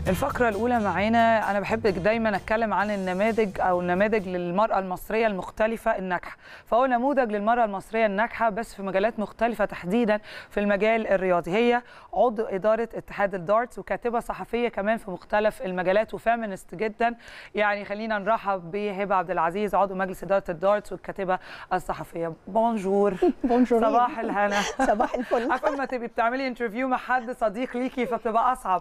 الفقرة الأولى معانا أنا بحب دايما أتكلم عن النماذج أو النماذج للمرأة المصرية المختلفة الناجحة فهو نموذج للمرأة المصرية الناجحة بس في مجالات مختلفة تحديدا في المجال الرياضي هي عضو إدارة اتحاد الدارتس وكاتبة صحفية كمان في مختلف المجالات وفيمينست جدا يعني خلينا نرحب بهبة عبد العزيز عضو مجلس إدارة الدارتس والكاتبة الصحفية بونجور بونجور صباح الهنا صباح الفل عارفة لما تبقي بتعملي انترفيو مع حد صديق ليكي فبتبقى أصعب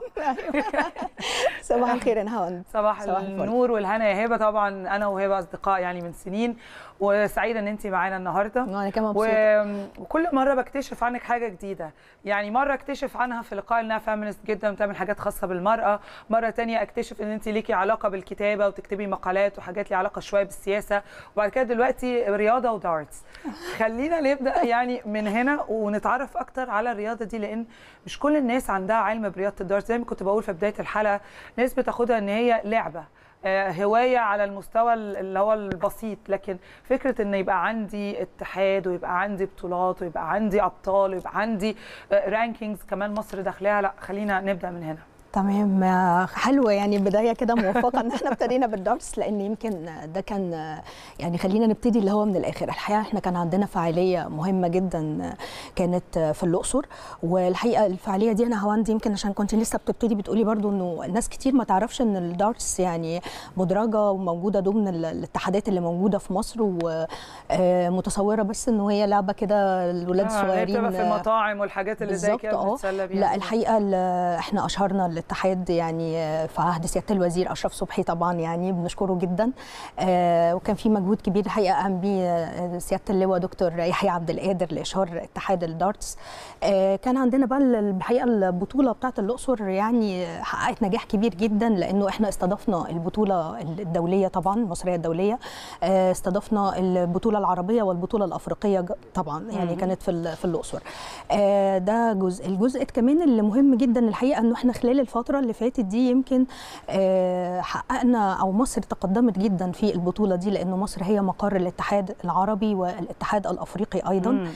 صباح الخير يا نهاوند صباح, صباح الفل. النور والهنا يا هبه طبعا انا وهبه اصدقاء يعني من سنين وسعيده ان انت معانا النهارده وانا كمان و... مبسوطه وكل مره بكتشف عنك حاجه جديده يعني مره اكتشف عنها في لقاء انها فيمينست جدا وبتعمل حاجات خاصه بالمراه مره تانية اكتشف ان انت ليكي علاقه بالكتابه وتكتبي مقالات وحاجات ليها علاقه شويه بالسياسه وبعد كده دلوقتي رياضه ودارتس خلينا نبدا يعني من هنا ونتعرف اكتر على الرياضه دي لان مش كل الناس عندها علم برياضه الدارتس زي ما كنت بقول في بدايه الحلقه ناس بتاخدها ان هي لعبه آه، هوايه على المستوى اللي هو البسيط لكن فكره ان يبقى عندي اتحاد ويبقى عندي بطولات ويبقى عندي ابطال ويبقى عندي رانكينجز كمان مصر داخلها لا خلينا نبدا من هنا تمام آه، حلوه يعني بدايه كده موفقه ان احنا ابتدينا بالدارتس لان يمكن ده كان آه، يعني خلينا نبتدي اللي هو من الاخر الحقيقه احنا كان عندنا فعاليه مهمه جدا آه، كانت آه، في الاقصر والحقيقه الفعاليه دي انا هواندي يمكن عشان كنت لسه بتبتدي بتقولي برضو انه الناس كتير ما تعرفش ان الدارتس يعني مدرجه وموجوده ضمن ال- الاتحادات اللي موجوده في مصر ومتصوره بس انه هي لعبه كده الولاد آه، هي الصغيرين بتبقى في آه، المطاعم والحاجات اللي زي بالظبط كده اه بنتسلى بيها لا الحقيقه ال- احنا اشهرنا الاتحاد يعني في عهد سياده الوزير اشرف صبحي طبعا يعني بنشكره جدا آه، وكان في مجهود كبير الحقيقه قام بيه آه، سياده اللواء دكتور يحيى عبد القادر لاشهار اتحاد الدارتس آه، كان عندنا بقى ال- الحقيقه البطوله بتاعه الاقصر يعني حققت نجاح كبير جدا لانه احنا استضفنا البطوله الدوليه طبعا المصريه الدوليه آه، استضفنا البطوله العربيه والبطوله الافريقيه ج- طبعا يعني مم. كانت في ال- في الاقصر آه، ده جزء الجزء كمان اللي مهم جدا الحقيقه انه احنا خلال الفتره اللي فاتت دي يمكن آه، حققنا او مصر تقدمت جدا في البطوله دي لانه مصر هي مقر الاتحاد العربي والاتحاد الافريقي ايضا مم.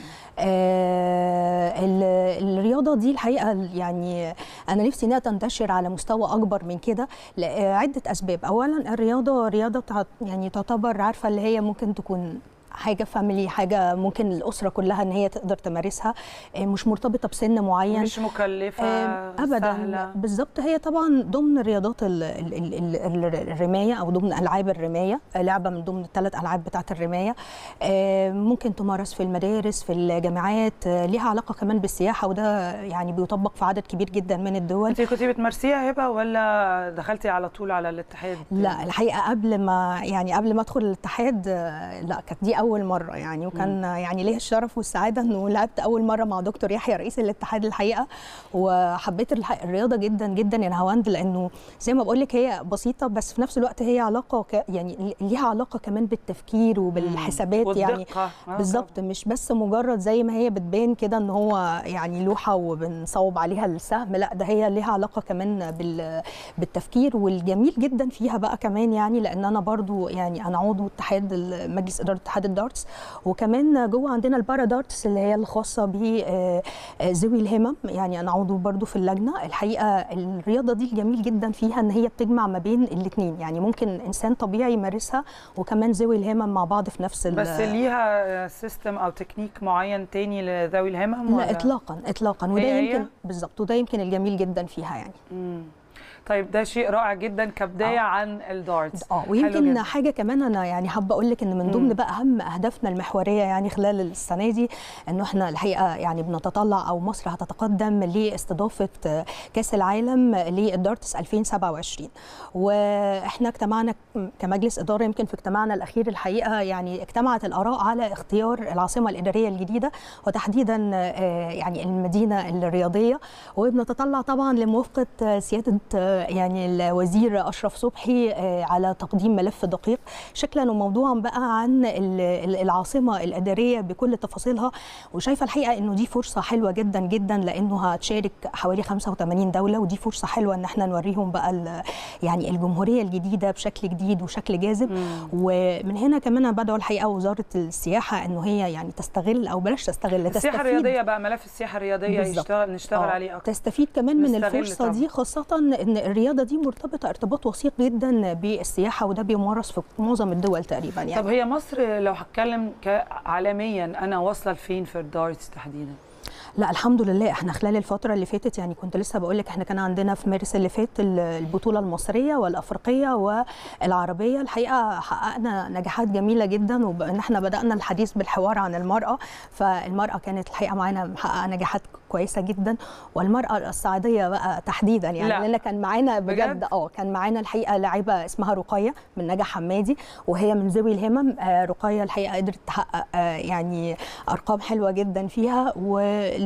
آه، ال- الرياضه دي الحقيقه يعني انا نفسي انها تنتشر على مستوى اكبر من كده لعده اسباب اولا الرياضه رياضه تع- يعني تعتبر عارفه اللي هي ممكن تكون حاجه فاميلي حاجه ممكن الاسره كلها ان هي تقدر تمارسها آه، مش مرتبطه بسن معين مش مكلفه آم، ابدا سهلة. بالظبط هي طبعا ضمن رياضات ال- ال- ال- ال- الرمايه او ضمن العاب الرمايه آه، لعبه من ضمن الثلاث العاب بتاعه الرمايه آه، ممكن تمارس في المدارس في الجامعات آه، ليها علاقه كمان بالسياحه وده يعني بيطبق في عدد كبير جدا من الدول انت كنتي بتمارسيها هبه ولا دخلتي على طول على الاتحاد لا الحقيقه قبل ما يعني قبل ما ادخل الاتحاد آه، لا كانت دي اول مره يعني وكان يعني ليا الشرف والسعاده انه لعبت اول مره مع دكتور يحيى رئيس الاتحاد الحقيقه وحبيت الح- الرياضه جدا جدا يا نهاوند لانه زي ما بقول لك هي بسيطه بس في نفس الوقت هي علاقه ك يعني ليها علاقه كمان بالتفكير وبالحسابات يعني والدقة. آه، بالظبط مش بس مجرد زي ما هي بتبان كده ان هو يعني لوحه وبنصوب عليها السهم لا ده هي ليها علاقه كمان بال بالتفكير والجميل جدا فيها بقى كمان يعني لان انا برضو يعني انا عضو اتحاد ال- مجلس اداره اتحاد الدارتس وكمان جوه عندنا البارا دارتس اللي هي الخاصه ب آه، آه، ذوي الهمم يعني انا عضو برضو في اللجنه الحقيقه الرياضه دي الجميل جدا فيها ان هي بتجمع ما بين الاثنين يعني ممكن انسان طبيعي يمارسها وكمان ذوي الهمم مع بعض في نفس ال- بس ليها سيستم او تكنيك معين تاني لذوي الهمم لا ولا؟ اطلاقا اطلاقا وده هي هي؟ يمكن بالظبط وده يمكن الجميل جدا فيها يعني مم. طيب ده شيء رائع جدا كبدايه آه. عن الدارتس اه حلو ويمكن جداً. حاجه كمان انا يعني حابه اقول لك ان من مم. ضمن بقى اهم اهدافنا المحوريه يعني خلال السنه دي انه احنا الحقيقه يعني بنتطلع او مصر هتتقدم لاستضافه آه، كاس العالم للدارتس 2027 واحنا اجتمعنا كمجلس اداره يمكن في اجتماعنا الاخير الحقيقه يعني اجتمعت الاراء على اختيار العاصمه الاداريه الجديده وتحديدا آه، يعني المدينه الرياضيه وبنتطلع طبعا لموافقه آه، سياده آه، يعني الوزير اشرف صبحي آه، على تقديم ملف دقيق شكلا وموضوعا بقى عن ال- ال- العاصمه الاداريه بكل تفاصيلها وشايفه الحقيقه انه دي فرصه حلوه جدا جدا لانه هتشارك حوالي 85 دوله ودي فرصه حلوه ان احنا نوريهم بقى ال- يعني الجمهوريه الجديده بشكل جديد وشكل جاذب مم. ومن هنا كمان انا بدعو الحقيقه وزاره السياحه انه هي يعني تستغل او بلاش تستغل السياحه تستفيد الرياضيه بقى ملف السياحه الرياضيه بالظبط. يشتغل نشتغل آه، عليه اكتر تستفيد كمان من نستغل الفرصه طبعاً. دي خاصه ان الرياضه دي مرتبطه ارتباط وثيق جدا بالسياحه وده بيمارس في معظم الدول تقريبا يعني طب هي مصر لو هتكلم عالميا انا واصله لفين في الدارتس تحديدا لا الحمد لله احنا خلال الفتره اللي فاتت يعني كنت لسه بقول لك احنا كان عندنا في مارس اللي فات البطوله المصريه والافريقيه والعربيه الحقيقه حققنا نجاحات جميله جدا وان احنا بدانا الحديث بالحوار عن المراه فالمراه كانت الحقيقه معانا محققه نجاحات كويسه جدا والمراه الصعيديه بقى تحديدا يعني لا. لان كان معانا بجد؟ بجد اه كان معانا الحقيقه لاعبه اسمها رقيه من نجا حمادي وهي من ذوي الهمم آه، رقيه الحقيقه قدرت تحقق آه، يعني ارقام حلوه جدا فيها و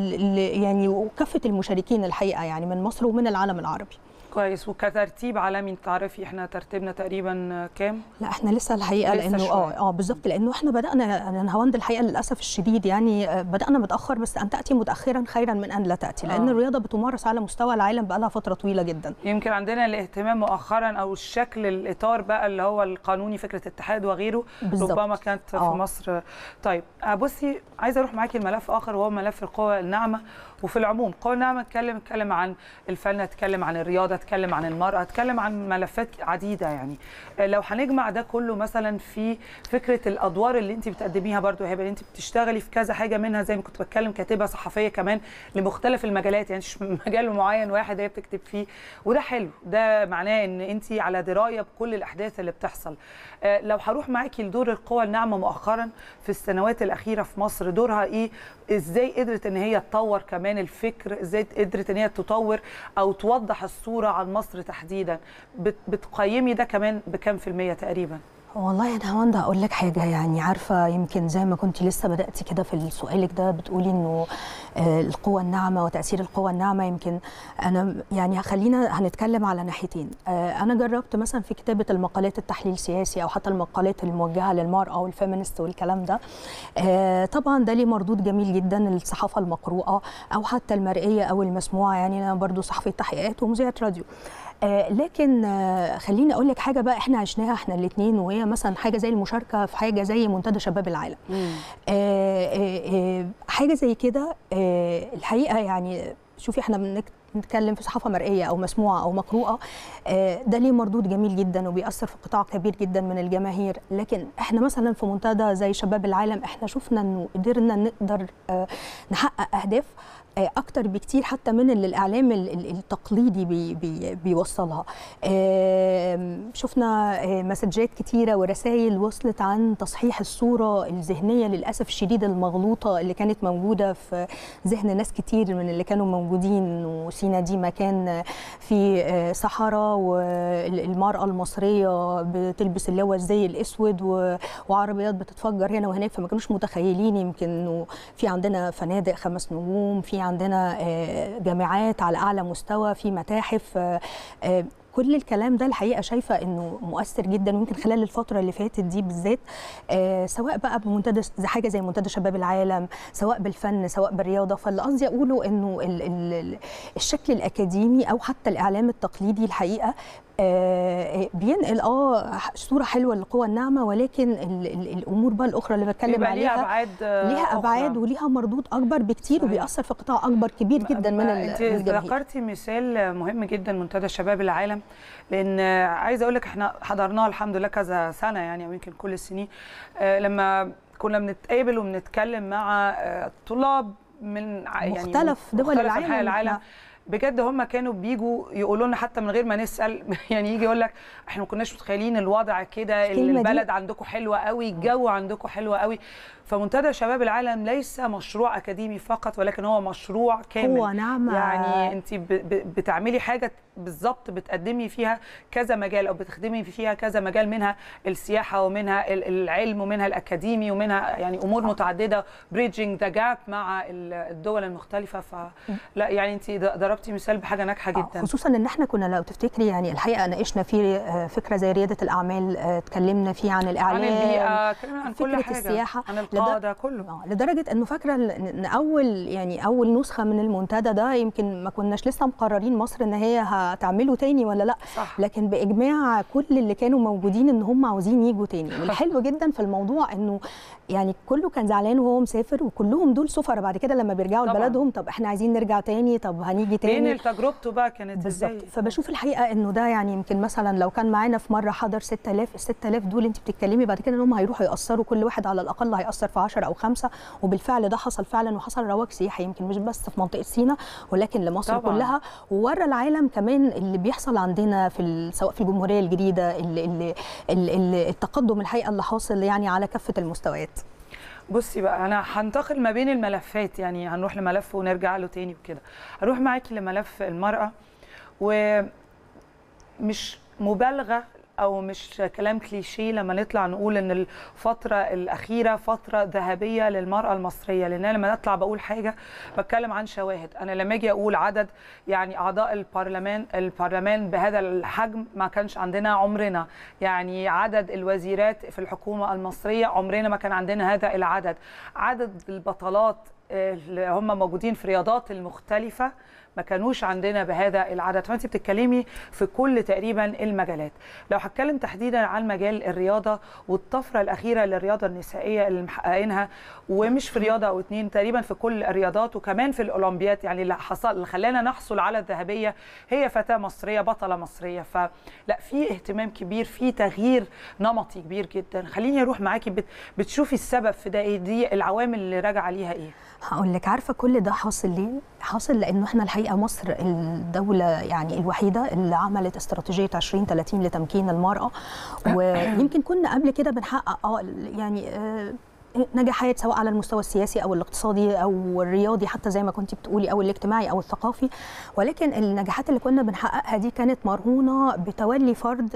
يعني وكافه المشاركين الحقيقه يعني من مصر ومن العالم العربي كويس وكترتيب عالمي تعرفي احنا ترتيبنا تقريبا كام لا احنا لسه الحقيقه لسه لانه شوية. اه اه بالظبط لانه احنا بدانا نهاوند الحقيقه للاسف الشديد يعني آه، بدانا متاخر بس ان تاتي متاخرا خيرا من ان لا تاتي لان آه. الرياضه بتمارس على مستوى العالم بقى لها فتره طويله جدا يمكن عندنا الاهتمام مؤخرا او الشكل الاطار بقى اللي هو القانوني فكره اتحاد وغيره بالظبط. ربما كانت في آه. مصر طيب آه، بصي عايزه اروح معاكي لملف اخر وهو ملف القوى الناعمه وفي العموم القوى الناعمه اتكلم اتكلم عن الفن اتكلم عن الرياضه اتكلم عن المراه اتكلم عن ملفات عديده يعني آه، لو هنجمع ده كله مثلا في فكره الادوار اللي انت بتقدميها برضو يا هبه انت بتشتغلي في كذا حاجه منها زي ما كنت بتكلم كاتبه صحفيه كمان لمختلف المجالات يعني مش مجال معين واحد هي بتكتب فيه وده حلو ده معناه ان انت على درايه بكل الاحداث اللي بتحصل آه، لو هروح معاكي لدور القوى الناعمه مؤخرا في السنوات الاخيره في مصر دورها ايه ازاي قدرت ان هي تطور كمان الفكر ازاي قدرت ان هي تطور او توضح الصوره عن مصر تحديدا بت- بتقيمي ده كمان بكام في الميه تقريبا والله انا هوندا هقول لك حاجه يعني عارفه يمكن زي ما كنت لسه بداتي كده في سؤالك ده بتقولي انه آه، القوى الناعمه وتاثير القوى الناعمه يمكن انا يعني خلينا هنتكلم على ناحيتين آه، انا جربت مثلا في كتابه المقالات التحليل السياسي او حتى المقالات الموجهه للمراه والفيمينست والكلام ده آه، طبعا ده ليه مردود جميل جدا الصحافه المقروءه او حتى المرئيه او المسموعه يعني انا برضو صحفيه تحقيقات ومذيعه راديو آه، لكن آه، خليني اقول لك حاجه بقى احنا عشناها احنا الاثنين وهي مثلا حاجه زي المشاركه في حاجه زي منتدى شباب العالم آه، آه، آه، حاجه زي كده آه، الحقيقه يعني شوفي احنا بنك- بنتكلم في صحافه مرئيه او مسموعه او مقروءه آه، ده ليه مردود جميل جدا وبيأثر في قطاع كبير جدا من الجماهير لكن احنا مثلا في منتدى زي شباب العالم احنا شفنا انه قدرنا نقدر آه، نحقق اهداف آه، اكتر بكتير حتى من اللي الاعلام ال- ال- التقليدي بي بي بيوصلها آم، شفنا آه، مسجات كتيره ورسائل وصلت عن تصحيح الصوره الذهنيه للاسف الشديد المغلوطه اللي كانت موجوده في ذهن ناس كتير من اللي كانوا موجودين وسينا دي مكان في آه، صحراء والمراه المصريه بتلبس اللي هو الزي الاسود و- وعربيات بتتفجر هنا وهناك فما كانوش متخيلين يمكن انه في عندنا فنادق خمس نجوم في عندنا آه، جامعات على اعلى مستوى في متاحف آه، آه، كل الكلام ده الحقيقه شايفه انه مؤثر جدا ويمكن خلال الفتره اللي فاتت دي بالذات آه، سواء بقى بمنتدى زي حاجه زي منتدى شباب العالم سواء بالفن سواء بالرياضه فاللي قصدي اقوله انه ال ال الشكل الاكاديمي او حتى الاعلام التقليدي الحقيقه آه، بينقل اه صوره حلوه للقوى الناعمه ولكن ال ال الامور بقى الاخرى اللي بتكلم بيبقى ليها عليها ابعاد آه، ليها أخرى. ابعاد وليها مردود اكبر بكتير صحيح. وبيأثر في قطاع اكبر كبير جدا من ال- انت من الجماهير ذكرتي مثال مهم جدا منتدى شباب العالم لان عايزه اقول لك احنا حضرناه الحمد لله كذا سنه يعني او يمكن كل السنين آه، لما كنا بنتقابل وبنتكلم مع آه، طلاب من ع- يعني مختلف دول مختلف العالم. أنحاء العالم نعم. بجد هم كانوا بيجوا يقولوا لنا حتى من غير ما نسال يعني يجي يقول لك احنا ما كناش متخيلين الوضع كده الكلمة دي- البلد عندكم حلوه قوي الجو عندكم حلو قوي فمنتدى شباب العالم ليس مشروع اكاديمي فقط ولكن هو مشروع كامل قوة ناعمة. يعني انت ب- ب- بتعملي حاجه بالظبط بتقدمي فيها كذا مجال او بتخدمي فيها كذا مجال منها السياحه ومنها ال- العلم ومنها الاكاديمي ومنها يعني امور متعدده بريدجينج ذا جاب مع ال- الدول المختلفه فلا يعني انت ض- ضربتي مثال بحاجه ناجحه آه، جدا خصوصا ان احنا كنا لو تفتكري يعني الحقيقه ناقشنا في آه، فكره زي رياده الاعمال آه، اتكلمنا فيه عن عن الاعلام البيئه اتكلمنا عن كل فكرة حاجه السياحة. عن القاده كله اه لدرجه انه فاكره ان اول يعني اول نسخه من المنتدى ده يمكن ما كناش لسه مقررين مصر ان هي هتعمله تاني ولا لا صح. لكن باجماع كل اللي كانوا موجودين ان هم عاوزين يجوا تاني والحلو جدا في الموضوع انه يعني كله كان زعلان وهو مسافر وكلهم دول سفراء بعد كده لما بيرجعوا طبعاً. لبلدهم طب احنا عايزين نرجع تاني طب هنيجي تاني بين تجربته بقى كانت ازاي بالظبط فبشوف الحقيقه انه ده يعني يمكن مثلا لو كان معانا في مره حضر 6000 ال 6000 دول انت بتتكلمي بعد كده ان هم هيروحوا ياثروا كل واحد على الاقل هياثر في 10 او 5 وبالفعل ده حصل فعلا وحصل رواج سياحي يمكن مش بس في منطقه سينا ولكن لمصر طبعاً. كلها وورى العالم كمان اللي بيحصل عندنا في ال- سواء في الجمهوريه الجديده اللي اللي اللي التقدم الحقيقه اللي حاصل يعني على كافه المستويات بصي بقى انا هنتقل ما بين الملفات يعني هنروح لملف ونرجع له تاني وكده هروح معاكي لملف المراه ومش مبالغه او مش كلام كليشيه لما نطلع نقول ان الفتره الاخيره فتره ذهبيه للمراه المصريه لان انا لما اطلع بقول حاجه بتكلم عن شواهد انا لما اجي اقول عدد يعني اعضاء البرلمان البرلمان بهذا الحجم ما كانش عندنا عمرنا يعني عدد الوزيرات في الحكومه المصريه عمرنا ما كان عندنا هذا العدد عدد البطلات اللي هم موجودين في الرياضات المختلفه ما كانوش عندنا بهذا العدد فانت بتتكلمي في كل تقريبا المجالات لو هتكلم تحديدا عن مجال الرياضه والطفره الاخيره للرياضه النسائيه اللي محققينها ومش في رياضه او اتنين تقريبا في كل الرياضات وكمان في الاولمبياد يعني اللي حصل اللي خلانا نحصل على الذهبيه هي فتاه مصريه بطله مصريه فلا في اهتمام كبير في تغيير نمطي كبير جدا خليني اروح معاكي بت بتشوفي السبب في ده ايه دي العوامل اللي راجعه ليها ايه هقول لك عارفه كل ده حاصل ليه؟ حاصل لانه احنا الحقيقه مصر الدوله يعني الوحيده اللي عملت استراتيجيه 2030 لتمكين المراه ويمكن كنا قبل كده بنحقق اه يعني آه نجاحات سواء على المستوى السياسي او الاقتصادي او الرياضي حتى زي ما كنت بتقولي او الاجتماعي او الثقافي ولكن النجاحات اللي كنا بنحققها دي كانت مرهونه بتولي فرد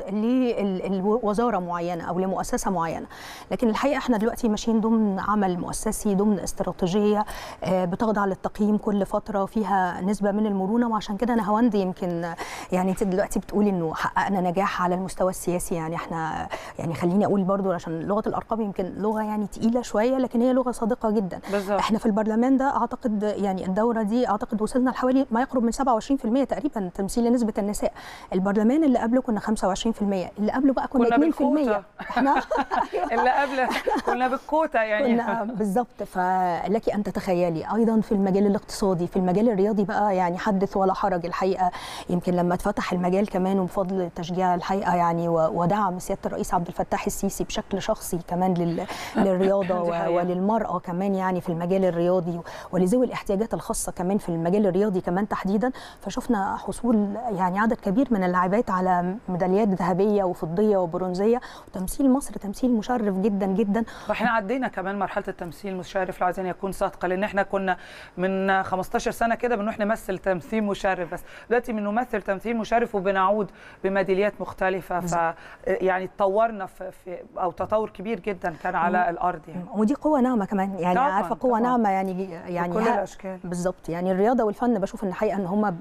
لوزاره معينه او لمؤسسه معينه لكن الحقيقه احنا دلوقتي ماشيين ضمن عمل مؤسسي ضمن استراتيجيه بتخضع للتقييم كل فتره فيها نسبه من المرونه وعشان كده انا هوندي يمكن يعني انت دلوقتي بتقولي انه حققنا نجاح على المستوى السياسي يعني احنا يعني خليني اقول برضو عشان لغه الارقام يمكن لغه يعني تقيله شويه لكن هي لغه صادقه جدا بالزبط. احنا في البرلمان ده اعتقد يعني الدوره دي اعتقد وصلنا لحوالي ما يقرب من 27% تقريبا تمثيل لنسبه النساء البرلمان اللي قبله كنا 25% اللي قبله بقى كنا, كنا 2% احنا اللي قبل كنا بالكوتا يعني كنا بالظبط فلك ان تتخيلي ايضا في المجال الاقتصادي في المجال الرياضي بقى يعني حدث ولا حرج الحقيقه يمكن لما اتفتح المجال كمان وبفضل تشجيع الحقيقه يعني ودعم سياده الرئيس عبد الفتاح السيسي بشكل شخصي كمان لل... للرياضه وللمراه كمان يعني في المجال الرياضي ولذوي الاحتياجات الخاصه كمان في المجال الرياضي كمان تحديدا فشفنا حصول يعني عدد كبير من اللاعبات على ميداليات ذهبيه وفضيه وبرونزيه وتمثيل مصر تمثيل مشرف جدا جدا واحنا عدينا كمان مرحله التمثيل المشرف لو عايزين يكون صادقه لان احنا كنا من 15 سنه كده بنروح نمثل تمثيل مشرف بس دلوقتي بنمثل تمثيل مشرف وبنعود بميداليات مختلفه ف يعني اتطورنا في, في او تطور كبير جدا كان على الارض يعني ودي قوه ناعمه كمان يعني طبعاً عارفه قوه طبعاً. ناعمه يعني يعني كل الاشكال بالظبط يعني الرياضه والفن بشوف ان الحقيقه ان هم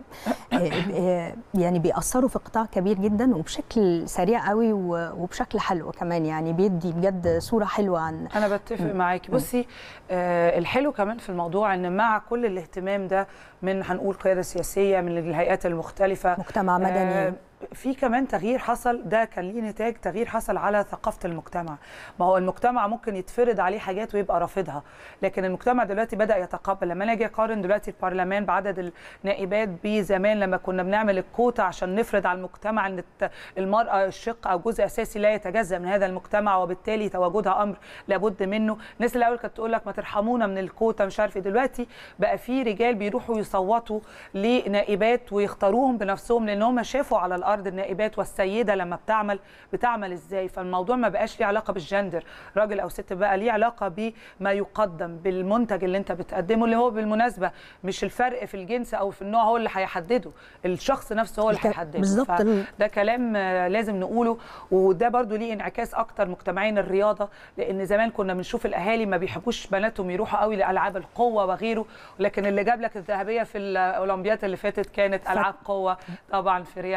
يعني بيأثروا في قطاع كبير جدا وبشكل سريع قوي وبشكل حلو كمان يعني بيدي بجد صوره حلوه عن انا بتفق معاكي بصي آه الحلو كمان في الموضوع ان مع كل الاهتمام ده من هنقول قياده سياسيه من الهيئات المختلفه مجتمع مدني آه في كمان تغيير حصل ده كان ليه نتاج تغيير حصل على ثقافه المجتمع ما هو المجتمع ممكن يتفرض عليه حاجات ويبقى رافضها لكن المجتمع دلوقتي بدا يتقبل لما انا اجي اقارن دلوقتي البرلمان بعدد النائبات بزمان لما كنا بنعمل الكوتا عشان نفرض على المجتمع ان المراه الشق او جزء اساسي لا يتجزا من هذا المجتمع وبالتالي تواجدها امر لابد منه الناس الاول كانت تقول لك ما ترحمونا من الكوتا مش عارف دلوقتي بقى في رجال بيروحوا يصوتوا لنائبات ويختاروهم بنفسهم لان هم شافوا على الارض النائبات والسيده لما بتعمل بتعمل ازاي فالموضوع ما بقاش ليه علاقه بالجندر راجل او ست بقى ليه علاقه بما يقدم بالمنتج اللي انت بتقدمه اللي هو بالمناسبه مش الفرق في الجنس او في النوع هو اللي هيحدده الشخص نفسه هو اللي هيحدده بالظبط ده كلام لازم نقوله وده برضو ليه انعكاس اكتر مجتمعين الرياضه لان زمان كنا بنشوف الاهالي ما بيحبوش بناتهم يروحوا قوي لالعاب القوه وغيره لكن اللي جاب لك الذهبيه في الاولمبياد اللي فاتت كانت العاب قوه طبعا في ريال اشرف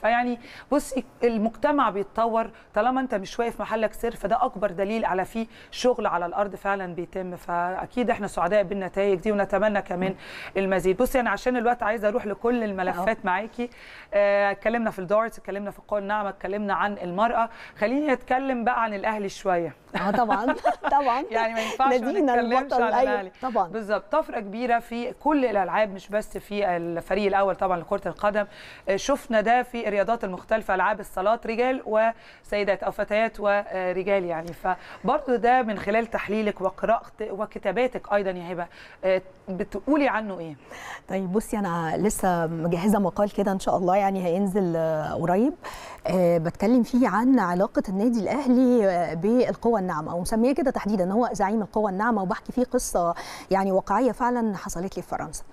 فيعني بصي المجتمع بيتطور طالما انت مش واقف محلك سر فده اكبر دليل على فيه شغل على الارض فعلا بيتم فاكيد احنا سعداء بالنتائج دي ونتمنى كمان المزيد بصي انا عشان الوقت عايزه اروح لكل الملفات معاكي آه، اتكلمنا في الدارتس اتكلمنا في القوى الناعمه اتكلمنا عن المراه خليني اتكلم بقى عن الاهلي شويه اه طبعا طبعا يعني ما ينفعش ما نادينا نتكلمش البطل، عن أيوة، الاهلي طبعا. بالظبط طفره كبيره في كل الالعاب مش بس في الفريق الاول طبعا لكره القدم آه، شفنا ده في الرياضات المختلفه العاب الصالات رجال وسيدات او فتيات ورجال يعني فبرضه ده من خلال تحليلك وقراءتك وكتاباتك ايضا يا هبه آه، بتقولي عنه ايه طيب بصي انا لسه مجهزه مقال كده ان شاء الله يعني هينزل آه، قريب آه، بتكلم فيه عن علاقه النادي الاهلي آه، بالقوى الناعمه ومسميه كده تحديدا ان هو زعيم القوى الناعمه وبحكي فيه قصه يعني واقعيه فعلا حصلت لي في فرنسا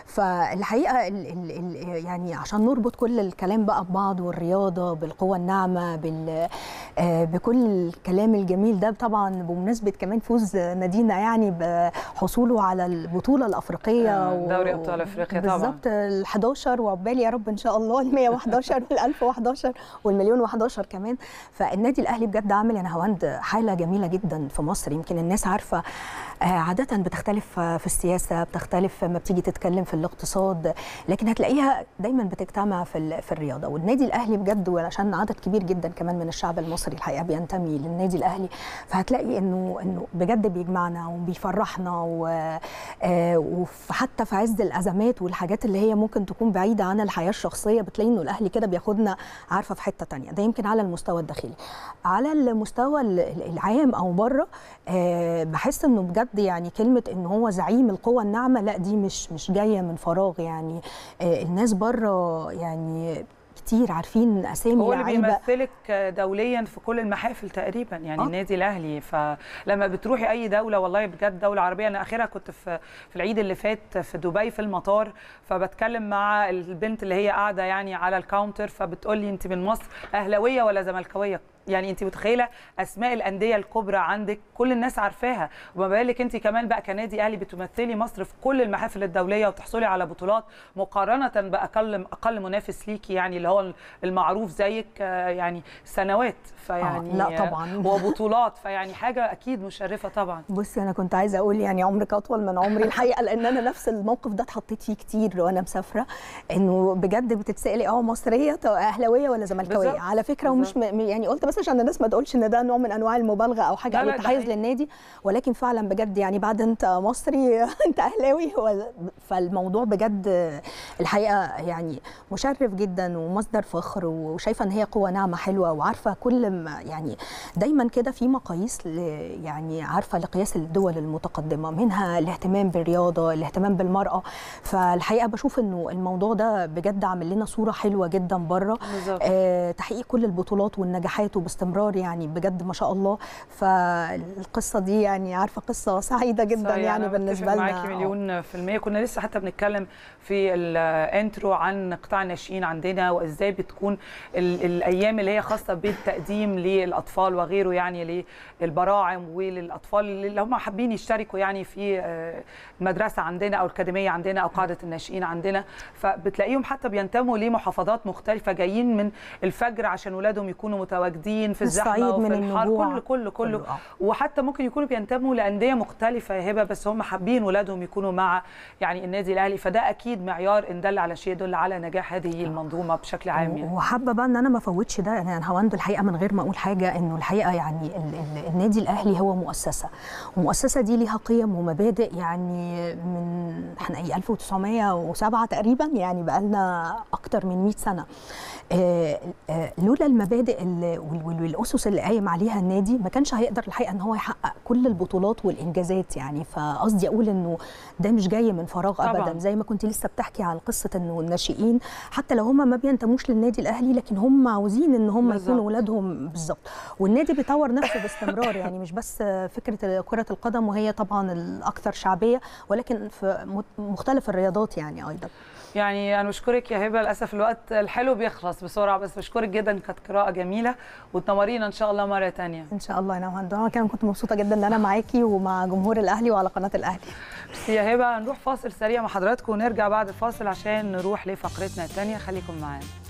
فالحقيقه ال ال ال يعني عشان نربط كل الكلام بقى ببعض والرياضه بالقوى الناعمه بال آه، بكل الكلام الجميل ده طبعا بمناسبه كمان فوز نادينا يعني بحصوله على البطوله الافريقيه آه، دوري أبطال أفريقيا طبعاً. بالظبط ال 11 وعقبال يا رب ان شاء الله ال 111 وال 1011 والمليون و11 كمان فالنادي الاهلي بجد عامل يا نهاوند حاله جميله جدا في مصر يمكن الناس عارفه آه، عاده بتختلف آه، في السياسه بتختلف لما بتيجي تتكلم في الاقتصاد لكن هتلاقيها دايما بتجتمع في ال- في الرياضه والنادي الاهلي بجد وعشان عدد كبير جدا كمان من الشعب المصري الحقيقه بينتمي للنادي الاهلي فهتلاقي انه انه بجد بيجمعنا وبيفرحنا و آه، وحتى في عز الازمات والحاجات اللي هي ممكن تكون بعيده عن الحياه الشخصيه بتلاقي انه الاهلي كده بياخدنا عارفه في حته تانية ده يمكن على المستوى الداخلي على المستوى ال- ال- العام او بره آه، بحس انه بجد يعني كلمه ان هو زعيم القوى الناعمه لا دي مش مش جايه من فراغ يعني آه، الناس بره يعني كتير عارفين اسامي هو اللي لعيبه بيمثلك دوليا في كل المحافل تقريبا يعني آه. آه. النادي الاهلي فلما بتروحي اي دوله والله بجد دوله عربيه انا اخرها كنت في في العيد اللي فات في دبي في المطار فبتكلم مع البنت اللي هي قاعده يعني على الكاونتر فبتقول لي انت من مصر اهلاويه ولا زملكاويه يعني انت متخيله اسماء الانديه الكبرى عندك كل الناس عارفاها وما بالك انت كمان بقى كنادي اهلي بتمثلي مصر في كل المحافل الدوليه وتحصلي على بطولات مقارنه باقل اقل منافس ليكي يعني اللي هو المعروف زيك آه، يعني سنوات فيعني لا طبعاً. وبطولات فيعني حاجه اكيد مشرفه طبعا بصي انا كنت عايزه اقول يعني عمرك اطول من عمري الحقيقه لان انا نفس الموقف ده اتحطيت فيه كتير وانا مسافره انه بجد بتتسالي اه مصريه طب اهلاويه ولا زملكاويه بالظبط. على فكره ومش م... يعني قلت بس عشان الناس ما تقولش ان ده نوع من انواع المبالغه او حاجه لا، او لا، ده التحيز حقيقي. للنادي ولكن فعلا بجد يعني بعد انت مصري انت اهلاوي هو فالموضوع بجد الحقيقه يعني مشرف جدا ومصدر فخر وشايفه ان هي قوه ناعمه حلوه وعارفه كل ما يعني دايما كده في مقاييس ل- يعني عارفه لقياس الدول المتقدمه منها الاهتمام بالرياضه الاهتمام بالمراه فالحقيقه بشوف انه الموضوع ده بجد عامل لنا صوره حلوه جدا بره بالظبط. آه تحقيق كل البطولات والنجاحات وباستمرار يعني بجد ما شاء الله فالقصه دي يعني عارفه قصه سعيده جدا صحيح، يعني أنا بتفق بالنسبه لنا معاكي مليون في المية كنا لسه حتى بنتكلم في الانترو عن قطاع الناشئين عندنا وازاي بتكون ال- الايام اللي هي خاصه بالتقديم للاطفال وغيره يعني للبراعم وللاطفال اللي هم حابين يشتركوا يعني في آه، المدرسه عندنا او الاكاديميه عندنا او قاعده الناشئين عندنا فبتلاقيهم حتى بينتموا لمحافظات مختلفه جايين من الفجر عشان ولادهم يكونوا متواجدين في الزحمه الصعيد وفي من الحر النجوع. كله كله كله كله، آه. وحتى ممكن يكونوا بينتموا لانديه مختلفه يا هبه بس هم حابين ولادهم يكونوا مع يعني النادي الاهلي فده اكيد معيار ان دل على شيء يدل على نجاح هذه المنظومه بشكل عام يعني وحابه بقى ان انا ما افوتش ده انا هواند الحقيقه من غير ما اقول حاجه انه الحقيقه يعني ال ال النادي الاهلي هو مؤسسه والمؤسسه دي ليها قيم ومبادئ يعني من احنا ايه 1907 تقريبا يعني بقى لنا اكتر من 100 سنه آه، آه، لولا المبادئ ال- وال- وال- والاسس اللي قايم عليها النادي ما كانش هيقدر الحقيقه ان هو يحقق كل البطولات والانجازات يعني فقصدي اقول انه ده مش جاي من فراغ طبعاً. ابدا زي ما كنت لسه بتحكي عن قصه انه الناشئين حتى لو هم ما بينتموش للنادي الاهلي لكن هم عاوزين ان هم بالظبط. يكونوا ولادهم بالظبط والنادي بيطور نفسه باستمرار يعني مش بس فكره كره القدم وهي طبعا الاكثر شعبيه ولكن في مت- مختلف الرياضات يعني ايضا يعني انا بشكرك يا هبه للاسف الوقت الحلو بيخلص بسرعه بس بشكرك جدا كانت قراءه جميله وتنورينا ان شاء الله مره تانية ان شاء الله انا وهند انا كمان كنت مبسوطه جدا ان انا معاكي ومع جمهور الاهلي وعلى قناه الاهلي بس يا هبه نروح فاصل سريع مع حضراتكم ونرجع بعد الفاصل عشان نروح لفقرتنا الثانيه خليكم معانا